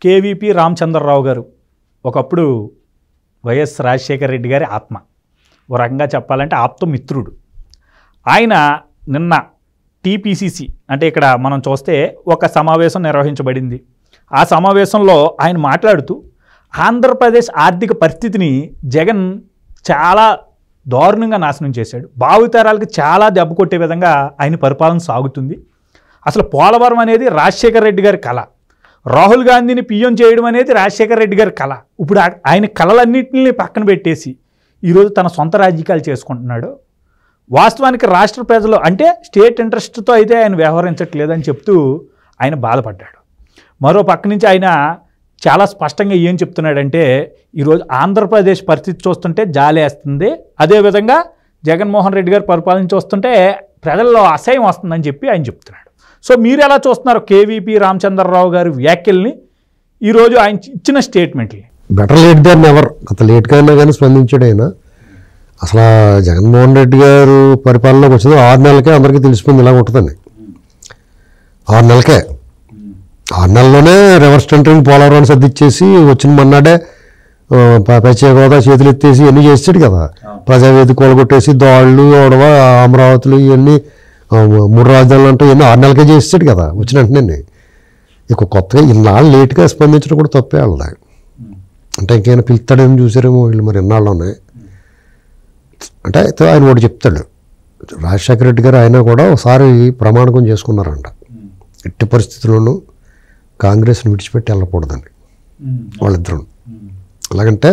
KVP Ramachandra Rao గారు ఒకప్పుడు YS Rajasekhara Reddy గారి ఆత్మ ఓ రకంగా చెప్పాలంటే ఆప్తమిత్రుడు ఆయన నిన్న టీపీసీసీ అంటే ఇక్కడ మనం చూస్తే ఒక సమావేశం నిర్వహించబడింది ఆ సమావేశంలో ఆయన మాట్లాడుతూ ఆంధ్రప్రదేశ్ ఆర్థిక పరిస్థితిని జగన్ చాలా దారుణంగా నాశనం చేశాడు భావితరాలకు చాలా దెబ్బ కొట్టే విధంగా ఆయన పరిపాలన సాగుతుంది అసలు పోలవరం అనేది రాజశేఖర రెడ్డి గారి కళ రాహుల్ గాంధీని పిఎం చేయడం అనేది రాజశేఖర రెడ్డి గారి కళ ఇప్పుడు ఆ- ఆయన కళలన్నింటినీ పక్కన పెట్టేసి ఈరోజు తన సొంత రాజకీయాలు చేసుకుంటున్నాడు వాస్తవానికి రాష్ట్ర ప్రజలు అంటే స్టేట్ ఇంట్రెస్ట్తో అయితే ఆయన వ్యవహరించట్లేదని చెప్తూ ఆయన బాధపడ్డాడు మరో పక్క నుంచి ఆయన చాలా స్పష్టంగా ఏం చెప్తున్నాడంటే ఈరోజు ఆంధ్రప్రదేశ్ పరిస్థితి చూస్తుంటే జాలేస్తుంది అదేవిధంగా జగన్మోహన్ రెడ్డి గారి పరిపాలన చూస్తుంటే ప్రజల్లో అసహ్యం వస్తుందని చెప్పి ఆయన చెప్తున్నాడు సో మీరు ఎలా చూస్తున్నారు కేవీపీ రామచంద్రరావు గారి వ్యాఖ్యల్ని ఈరోజు ఆయన ఇచ్చిన స్టేట్మెంట్ని బెటర్ లేట్ దాన్ ఎవర్ అంత లేట్గా అయినా కానీ స్పందించాడు ఆయన అసలు ఆ జగన్మోహన్ రెడ్డి గారు పరిపాలనలోకి వచ్చింది ఆరు నెలలకే అందరికీ తెలిసిపోయింది ఇలా ఉంటుందని ఆరు నెలలకే ఆరు నెలల్లోనే రివర్స్ టెండరింగ్ పోలవరం సర్దిచ్చేసి వచ్చిన మన్నాడే ఆ, ప- ప్రత్యేక హోదా చేతులు ఎత్తేసి ఇవన్నీ చేసాడు కదా ప్రజావేదిక కూలగొట్టేసి దాళ్ళు ఓడవ అమరావతులు ఇవన్నీ ఆ, మూడు రాజధానులు అంటే ఇవన్నీ ఆరు నెలలకే చేసాడు కదా వచ్చిన వెంటనే ఇక కొత్తగా ఇన్నాళ్ళు లేట్గా స్పందించడం కూడా తప్పే వాళ్ళది అంటే ఇంకైనా పిలుస్తాడని చూసారేమో వీళ్ళు మరి ఎన్నాళ్ళలోనే అంటే అయితే ఆయన ఒకటి చెప్తాడు రాజశేఖర రెడ్డి గారు ఆయన కూడా ఒకసారి ప్రమాణకం చేసుకున్నారంట ఎట్టి పరిస్థితుల్లోనూ కాంగ్రెస్ని విడిచిపెట్టి వెళ్ళకూడదని వాళ్ళిద్దరు ఎలాగంటే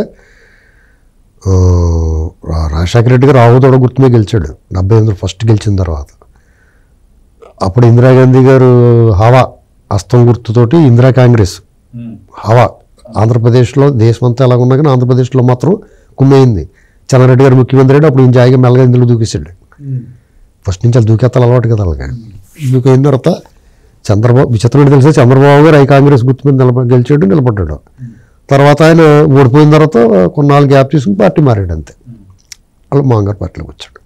ఆ, రా- రాజశేఖర రెడ్డి గారు ఆవుతోడ గుర్తు మీద గెలిచాడు డెబ్బై ఎనిమిది ఫస్ట్ గెలిచిన తర్వాత అప్పుడు ఇందిరాగాంధీ గారు హవా అస్తం గుర్తుతోటి ఇందిరా కాంగ్రెస్ హవా ఆంధ్రప్రదేశ్లో దేశం అంతా ఎలా ఉన్నా కానీ ఆంధ్రప్రదేశ్లో మాత్రం కుమ్మేయింది చంద్రరెడ్డి గారు ముఖ్యమంత్రి అయితే అప్పుడు ఈయన జాయిగా మెల్లగా ఇందులో దూకేశాడు ఫస్ట్ నుంచి వాళ్ళు దూకేత్తాలు అలవాటు కదా అలాగా దూకైన తర్వాత చంద్రబాబు విచిత్రం ఏంటి తెలుసా చంద్రబాబు గారు ఐ కాంగ్రెస్ గుర్తు మీద నిలబ గెలిచాడు నిలబడ్డాడు తర్వాత ఆయన ఓడిపోయిన తర్వాత కొన్నాళ్ళు గ్యాప్ తీసుకుని పార్టీ మారాడు అంతే వాళ్ళు మాంగారు పార్టీలోకి వచ్చాడు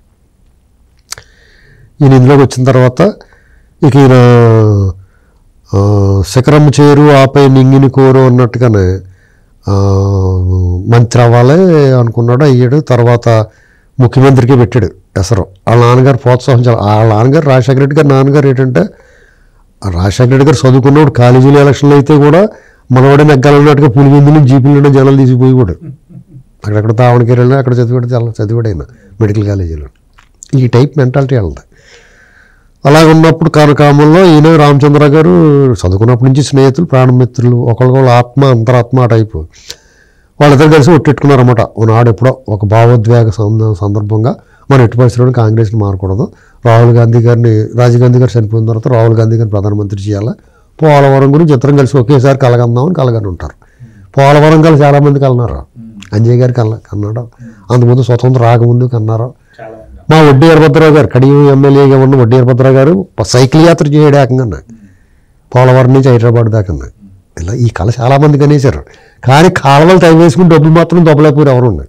ఈయన ఇందులోకి వచ్చిన తర్వాత ఇక ఈయన ఆ, శిఖరం చేరు ఆపై నింగిని కోరు అన్నట్టుగానే ఆ, మంత్రి అవ్వాలి అనుకున్నాడు అయ్యాడు తర్వాత ముఖ్యమంత్రికి పెట్టాడు ఎసరు వాళ్ళ నాన్నగారు ప్రోత్సాహం చాలా వాళ్ళ నాన్నగారు రాజశేఖర రెడ్డి గారు నాన్నగారు ఏంటంటే ఆ రాజశేఖర రెడ్డి గారు చదువుకున్నప్పుడు కాలేజీలో ఎలక్షన్లు అయితే కూడా మనవాడే నెగ్గాలన్నట్టుగా పులివెందులు జీపులు జనాలు తీసిపోయి కూడా అక్కడక్కడ దావణగిరి వెళ్ళినా అక్కడ చదివాడు చాలా చదివాడు ఆయన మెడికల్ కాలేజీలో ఈ టైప్ మెంటాలిటీ వాళ్ళది అలాగ ఉన్నప్పుడు కారకామంలో ఈయన రామచంద్ర గారు చదువుకున్నప్పటి నుంచి స్నేహితులు ప్రాణమిత్రులు ఒకళ్ళొకళ్ళు ఆత్మ అంతరాత్మ ఆ టైపు వాళ్ళిద్దరు కలిసి ఒట్టెట్టుకున్నారన్నమాట నాడు ఎప్పుడో ఒక భావోద్వేగ సంద- సందర్భంగా మనం ఎట్టి పరిస్థితుల్లో కాంగ్రెస్ని మారకూడదు రాహుల్ గాంధీ గారిని రాజీవ్ గాంధీ గారు చనిపోయిన తర్వాత రాహుల్ గాంధీ గారిని ప్రధానమంత్రి చేయాలి పోలవరం గురించి ఇద్దరం కలిసి ఒకేసారి కలగందామని కలగని ఉంటారు పోలవరం కలిసి చాలామంది కలన్నారు అంజయ్ గారు కల్ల కన్నాడు అంతకుముందు స్వతంత్ర రాకముందు కన్నారు మా వడ్డీ వీరభద్రరావు గారు కడియం ఎమ్మెల్యేగా ఉన్న వడ్డీ వీరభద్రరావు గారు సైకిల్ యాత్ర చేయడం ఏకంగా పోలవరం నుంచి హైదరాబాద్ దాకా ఇలా ఈ కళ చాలా మంది కనేశారు కానీ కాలువలు తవ్వేసుకుని డబ్బులు మాత్రం దొబ్బలేకపోయారు ఎవరు ఉన్నాయి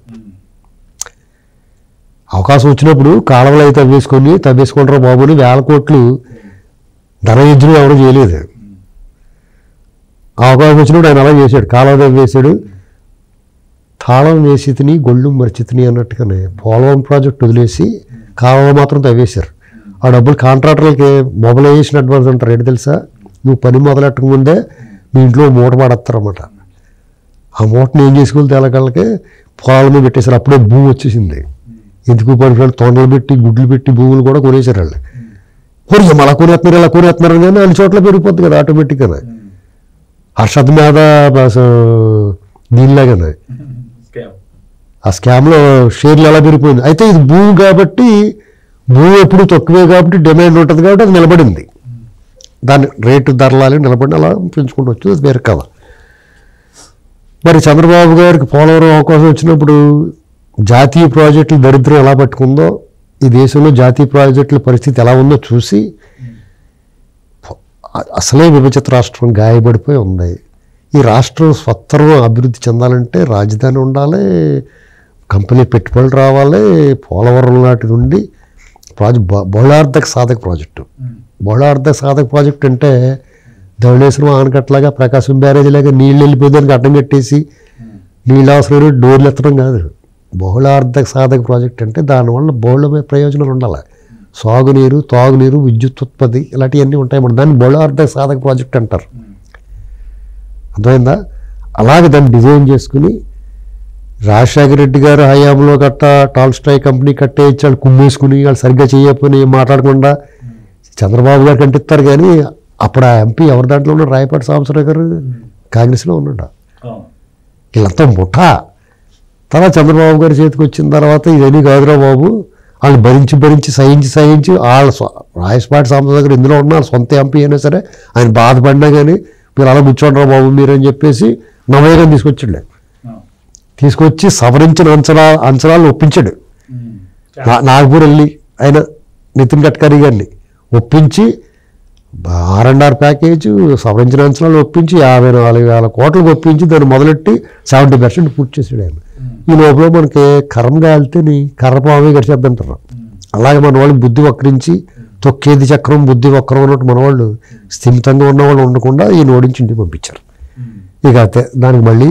అవకాశం వచ్చినప్పుడు కాలువలు అయితే తవ్వేసుకొని తవ్వేసుకుంటారు బాబుని వేల కోట్లు ధనయుద్ధులు ఎవరు చేయలేదు ఆ అవకాశం వచ్చినప్పుడు ఆయన అలా చేశాడు కాలువ తవ్వేశాడు తాళం వేసి తిని గొళ్ళు మరిచి తిని అన్నట్టుగానే పోలవరం ప్రాజెక్ట్ వదిలేసి కాలువ మాత్రం తవ్వేశారు ఆ డబ్బులు కాంట్రాక్టర్లకి మొబలైజేషన్ అడ్వాన్స్ అంటారు ఏంటి తెలుసా నువ్వు పని మొదలెట్టక ముందే మీ ఇంట్లో మూట పడేస్తారన్నమాట ఆ మూటని ఏం చేసుకోవాలి తెలకళ్ళకి పొలాల మీద పెట్టేశారు అప్పుడే భూమి వచ్చేసింది ఎందుకు పడిపోయాడు తొండలు పెట్టి గుడ్లు పెట్టి భూములు కూడా కొనేశారు వాళ్ళు కొరి మళ్ళా కొనేస్తున్నారు ఇలా కొనేస్తున్నారు కానీ అన్ని చోట్ల పెరిగిపోద్ది కదా ఆటోమేటిక్గానే హర్షద్ మీద దీనిలాగానే ఆ స్కామ్లో షేర్లు ఎలా పెరిగిపోయింది అయితే ఇది భూమి కాబట్టి భూమి ఎప్పుడు తక్కువే కాబట్టి డిమాండ్ ఉంటుంది కాబట్టి అది నిలబడింది దాని రేటు ధరలాలి నిలబడి అలా పెంచుకుంటూ వచ్చింది అది వేరే కదా మరి చంద్రబాబు గారికి పోలవరం అవకాశం వచ్చినప్పుడు జాతీయ ప్రాజెక్టుల దరిద్రం ఎలా పట్టుకుందో ఈ దేశంలో జాతీయ ప్రాజెక్టుల పరిస్థితి ఎలా ఉందో చూసి అ- అసలే విభజిత రాష్ట్రం గాయపడిపోయి ఉంది ఈ రాష్ట్రం స్వత్తరం అభివృద్ధి చెందాలంటే రాజధాని ఉండాలి కంపెనీ పెట్టుబడులు రావాలి పోలవరం లాంటిది ఉండి ప్రాజెక్ట్ బహుళార్థక సాధక ప్రాజెక్టు బహుళార్థక సాధక ప్రాజెక్ట్ అంటే ధవళేశ్వరం ఆనకట్టలాగా ప్రకాశం బ్యారేజ్ లాగా నీళ్ళు వెళ్ళిపోయేదానికి అడ్డం కట్టేసి నీళ్ళు అవసరం డోర్లు ఎత్తడం కాదు బహుళార్థక సాధక ప్రాజెక్ట్ అంటే దానివల్ల బహుళ ప్రయోజనాలు ఉండాలి సాగునీరు తాగునీరు విద్యుత్ ఉత్పత్తి ఇలాంటివన్నీ ఉంటాయి మన దాన్ని బహుళార్థక సాధక ప్రాజెక్ట్ అంటారు అర్థమైందా అలాగే దాన్ని డిజైన్ చేసుకుని రాజశేఖర రెడ్డి గారు హయాంలో గట్ట టాల్స్టాయ్ కంపెనీ కట్టే ఇచ్చాడు కుమ్మేసుకుని వాళ్ళు సరిగ్గా చేయకపోయి ఏం మాట్లాడకుండా చంద్రబాబు గారు కంటిస్తారు కానీ అప్పుడు ఆ ఎంపీ ఎవరి దాంట్లో ఉన్నాడు రాయపాటి సాంబశివరావు గారు కాంగ్రెస్లో ఉన్నాడు వీళ్ళంతా ముఠా తర్వాత చంద్రబాబు గారి చేతికి వచ్చిన తర్వాత ఇదని కాదురా బాబు వాళ్ళు భరించి భరించి సహించి సహించి వాళ్ళ స్వ- రాయపాటి సాంబశివరావు దగ్గర ఇందులో ఉన్న వాళ్ళ సొంత ఎంపీ అయినా సరే ఆయన బాధపడినా కానీ మీరు అలా కూర్చోండిరా బాబు మీరు అని చెప్పేసి నవయగా తీసుకొచ్చాడు తీసుకొచ్చి సవరించిన అంచనా అంచనాలు ఒప్పించాడు నా- నాగపూర్ వెళ్ళి ఆయన నితిన్ గడ్కరీ గారిని ఒప్పించి ఆర్ అండ్ ఆర్ ప్యాకేజ్ సవరించిన అంచనాలు ఒప్పించి యాభై నాలుగు వేల కోట్లకు ఒప్పించి దాన్ని మొదలెట్టి సెవెంటీ పర్సెంట్ పూర్తి చేసాడు ఆయన ఈ లోపల మనకి కర్మ కాలితే నీ కర్రపామే గడిచేద్దంటారు అలాగే మన వాళ్ళు బుద్ధి వక్రించి తొక్కేది చక్రం బుద్ధి వక్రం అన్నట్టు మన వాళ్ళు స్థిమితంగా ఉన్న వాళ్ళు ఉండకుండా ఈయన ఓడించి ఇంటికి పంపించారు ఇక అంతే దానికి మళ్ళీ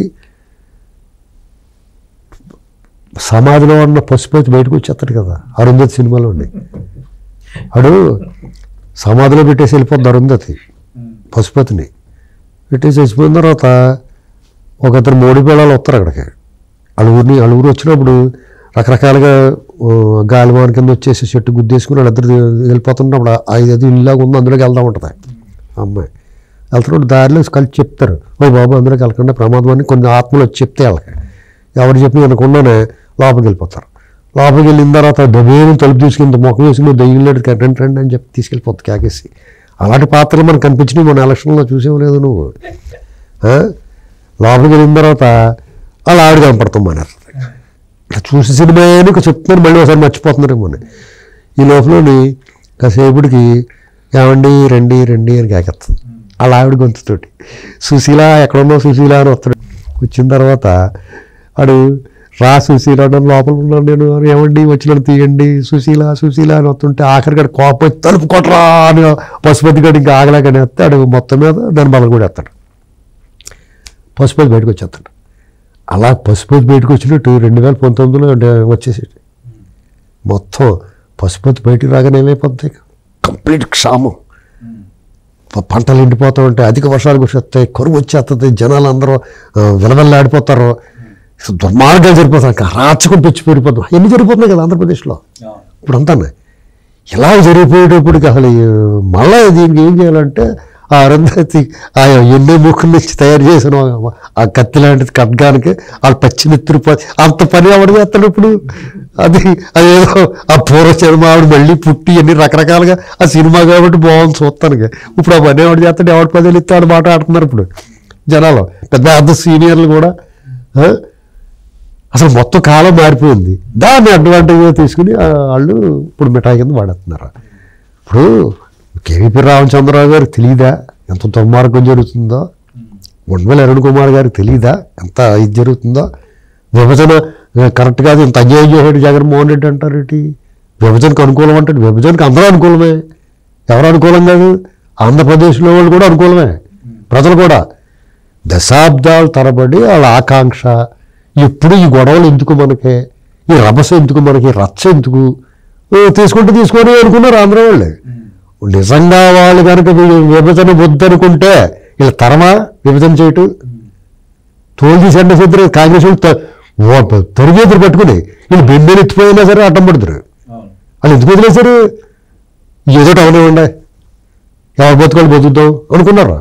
సమాధిలో ఉన్న పసుపతి బయటకు వచ్చేస్తాడు కదా అరుంధతి సినిమాలో ఉండి అడు సమాధిలో పెట్టేసి వెళ్ళిపోద్ది అరుంధతి పశుపతిని పెట్టేసి వచ్చిపోయిన తర్వాత ఒక ఇద్దరు మోడీ పిల్లలు వస్తారు అక్కడికి అలుగురిని అలుగురు వచ్చినప్పుడు రకరకాలుగా ఓ, గాలివాన కింద వచ్చేసి చెట్టు గుద్దేసుకుని వాళ్ళిద్దరు వెళ్ళిపోతున్నప్పుడు ఐదు అది ఇల్లాగా ఉంది అందులోకి వెళ్దాం ఉంటుంది ఆ అమ్మాయి వెళ్తున్నప్పుడు దారిలో కలిసి చెప్తారు ఓ బాబు అందులోకి వెళ్ళకుండా ప్రమాదం అని కొన్ని ఆత్మలు వచ్చి చెప్తే వాళ్ళకి ఎవరు చెప్పి అనుకున్నానే లోపలికి వెళ్ళిపోతారు లోపలికి వెళ్ళిన తర్వాత దబేని తలుపు తీసుకుని ముఖం వేసుకుని దయ్యం లేడు రండి రండి అని చెప్పి తీసుకెళ్ళిపోతుంది కేకేసి అలాంటి పాత్రలు మనకు కనిపించినాయి మన ఎలక్షన్లో చూసేవలేదు నువ్వు ఆ? లోపలికి వెళ్ళిన తర్వాత వాళ్ళ ఆవిడ కనపడతాం మన ఇట్లా చూసి సినిమా అని చెప్తున్నారు మళ్ళీ ఒకసారి మర్చిపోతున్నారేమో అని. ఈ లోపలని కాసేపటికి ఏమండి రండి రండి అని కేకెత్తుంది వాళ్ళ ఆవిడ గొంతుతోటి సుశీల ఎక్కడున్నావు సుశీల అని వస్తాడు వచ్చిన తర్వాత వాడు రా సుశీల అని లోపల ఉన్నాను నేను అని ఏమండి వచ్చినట్టు తీయండి సుశీల సుశీల అని వస్తుంటే ఆఖరి గడు కోపం వచ్చి తలుపు కొట్టరా అని పశుపతి గడు ఇంకా ఆగలేకని వస్తాడు మొత్తం మీద దాన్ని బలం కూడా వేస్తాడు పశుపతి బయటకు వచ్చేస్తాడు అలా పశుపతి బయటకు వచ్చినట్టు రెండు వేల పంతొమ్మిదిలో అంటే వచ్చేసాడు మొత్తం పశుపతి బయటికి రాగానే ఏమైపోతాయి కంప్లీట్ క్షామం ప- పంటలు ఎండిపోతూ ఉంటాయి అధిక వర్షాలు కురిసేస్తాయి కరువు వచ్చేస్తుంది జనాలు అందరూ ఆ, విలవిల్లాడిపోతారు అసలు దుర్మార్గాలు జరిగిపోతాయి ఇంకా రాచకం పెంచి పెరిగిపోతాం ఎన్ని జరిగిపోతున్నాయి కదా ఆంధ్రప్రదేశ్లో ఇప్పుడు అంతా ఇలా జరిగిపోయేటప్పటికి అసలు ఈ మళ్ళా దీనికి ఏం చేయాలంటే ఆ అరుంధతి ఆ ఎన్నో ముక్కుల నుంచి తయారు చేసిన ఆ కత్తి లాంటిది ఖడ్గానికి వాళ్ళు పచ్చి నెత్తురు అంత పని ఆవిడ చేస్తాడు ఇప్పుడు అది అదేదో ఆ పూర్వ సినిమా ఆవిడ మళ్ళీ పుట్టి అన్ని రకరకాలుగా ఆ సినిమా కాబట్టి బాగుంది చూస్తానికి ఇప్పుడు ఆ పని ఆవిడ చేస్తాడు ఎవరి పదేళ్ళు ఇస్తే ఆవిడ మాట ఆడుతున్నారు ఇప్పుడు జనాలు పెద్ద పెద్ద సీనియర్లు కూడా ఆ? అసలు మొత్తం కాలం మారిపోయింది దాన్ని అడ్వాంటేజ్గా తీసుకుని ఆ, వాళ్ళు ఇప్పుడు మిఠాయి కింద వాడేస్తున్నారు ఇప్పుడు కేవీపీ రామచంద్రరావు గారికి తెలియదా ఎంత దుర్మార్గం జరుగుతుందో ఉండవల్లి అరుణ్ కుమార్ గారికి తెలియదా ఎంత ఇది జరుగుతుందో విభజన ఆ, కరెక్ట్ కాదు ఇంత అన్యాయం చేసాడు జగన్మోహన్ రెడ్డి అంటారు ఏంటి విభజనకు అనుకూలం అంటాడు విభజనకు అందరూ అనుకూలమే ఎవరు అనుకూలం కాదు ఆంధ్రప్రదేశ్లో వాళ్ళు కూడా అనుకూలమే ప్రజలు కూడా దశాబ్దాల తరబడి వాళ్ళ ఆకాంక్ష ఎప్పుడు ఈ గొడవలు ఎందుకు మనకి ఈ రభస ఎందుకు మనకి ఈ రచ్చ ఎందుకు ఓ, తీసుకుంటే తీసుకొని అనుకున్నారు ఆంధ్ర వాళ్ళే నిజంగా వాళ్ళు కనుక వీ- విభజన వద్దనుకుంటే వీళ్ళ తరమా విభజన చేయటం తోలు తీసండి సిద్ధరు కాంగ్రెస్ వాళ్ళు త- ఓ- తొరిగేతురు పట్టుకుని వీళ్ళు బెంబేలు ఎత్తిపోయినా సరే అడ్డం పడుతురు వాళ్ళు ఎందుకు వదిలేశారు ఏదో టౌన్ ఇవ్వండి ఎవరు బతుకోవాలి బతుకుతాం అనుకున్నారు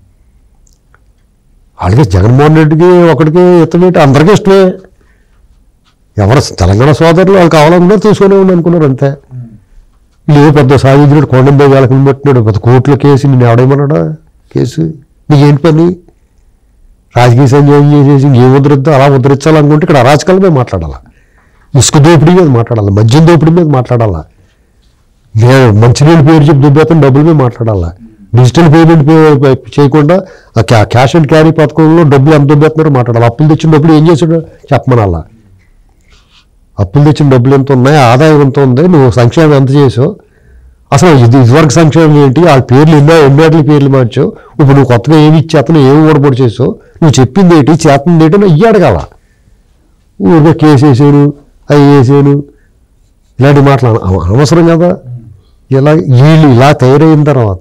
వాళ్ళకి జగన్మోహన్ రెడ్డికి ఒకటికి ఇతమేంటి అందరికీ ఇష్టమే ఎవరు తెలంగాణ సోదరులు వాళ్ళు కావాలనుకున్నారు తీసుకునే ఉండి అనుకున్నారు అంతే వీళ్ళు ఏదో పెద్ద సాధించినట్టు కొండంబై వాళ్ళకి పెట్టినాడు పెద్ద కోర్టులో కేసు నేను ఎవడేమన్నాడా కేసు నీకేంటి పని రాజకీయ సంజయం చేసేసి ఏ ముద్రిద్దో అలా ముద్రించాలనుకుంటే ఇక్కడ అరాచకాల మీద మాట్లాడాలా ఇసుక దోపిడీ మీద మాట్లాడాలి మద్యం దోపిడీ మీద మాట్లాడాలా నేను మంచినీళ్ళు పేరు చెప్పి దుబ్బేతను డబ్బుల మీద మాట్లాడాలా డిజిటల్ పేమెంట్ పే- పే- చేయకుండా ఆ క్యా- క్యాష్ అండ్ క్యారీ పథకంలో డబ్బులు ఎంత దుబ్బేస్తున్నారో మాట్లాడాలి అప్పులు తెచ్చిన డబ్బులు ఏం చేశాడో చెప్పమనాలా అప్పులు తెచ్చిన డబ్బులు ఎంత ఉన్నాయి ఆదాయం ఎంత ఉంది నువ్వు సంక్షేమం ఎంత చేసావు అసలు ఇది ఇదివరకు సంక్షేమం ఏంటి వాళ్ళ పేర్లు ఎన్నో ఎన్నోట్ల పేర్లు మార్చావు ఇప్పుడు నువ్వు కొత్తగా ఏమి ఇచ్చేతను ఏమి ఓడబడి చేసావు నువ్వు చెప్పింది ఏంటి చేస్తుంది ఏంటి నువ్వు ఇయ్యాడు కదా ఊరికే కేసు వేసాను అవి వేసాను ఇలాంటి మాటలు అన- అవ- అనవసరం కదా ఇలా వీళ్ళు ఇలా తయారైన తర్వాత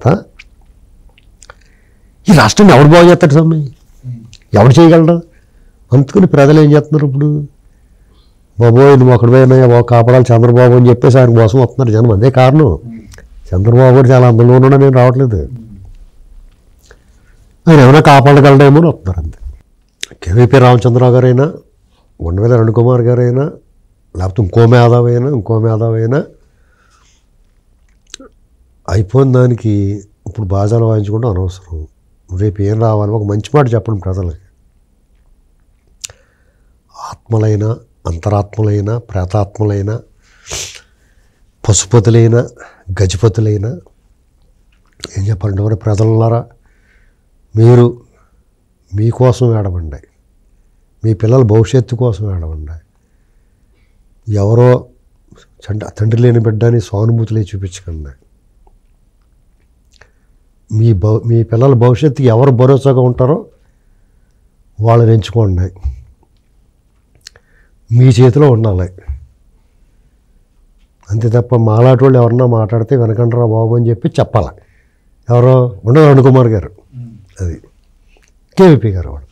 ఈ రాష్ట్రాన్ని ఎవడు బాగు చేస్తాడు స్వామి ఎవడు చేయగలడు అందుకని ప్రజలు ఏం చేస్తున్నారు ఇప్పుడు బాబోయ్ నువ్వు అక్కడ పోయినా బాబు కాపాడాలి చంద్రబాబు అని చెప్పేసి ఆయన కోసం వస్తున్నారు జనం అదే కారణం చంద్రబాబు కూడా చాలా అందంలో ఉన్నాడు నేను రావట్లేదు ఆయన ఏమైనా కాపాడగలడేమో అని వస్తున్నారు అంతే కేవీపీ రామచంద్రరావు గారైనా ఉండవేల రెండు కుమార్ గారైనా లేకపోతే ఇంకో మేధావి అయినా ఇంకో మేధావి అయినా అయిపోయిన దానికి ఇప్పుడు బాజాలు వాయించుకుంటే అనవసరం రేపు ఏం రావాలి ఒక మంచి మాట చెప్పండి ప్రజలకి ఆత్మలైన అంతరాత్మలైన ప్రేతాత్మలైన పశుపతులైన గజపతులైన ఏం చెప్పాలంటే ఎవరు ప్రజలారా మీరు మీకోసం ఏడవండి మీ పిల్లల భవిష్యత్తు కోసం ఏడవండి ఎవరో చంట తండ్రి లేని బిడ్డని సానుభూతులే చూపించకండి మీ భవ మీ పిల్లల భవిష్యత్తుకి ఎవరు భరోసాగా ఉంటారో వాళ్ళని ఎంచుకోండి మీ చేతిలో ఉండాలి అంతే తప్ప మాలాంటి వాళ్ళు ఎవరన్నా మాట్లాడితే వెనకంటారా బాబు అని చెప్పి చెప్పాలి ఎవరో ఉండదు అరుణ్ కుమార్ గారు అది కేవీపీ గారు వాడు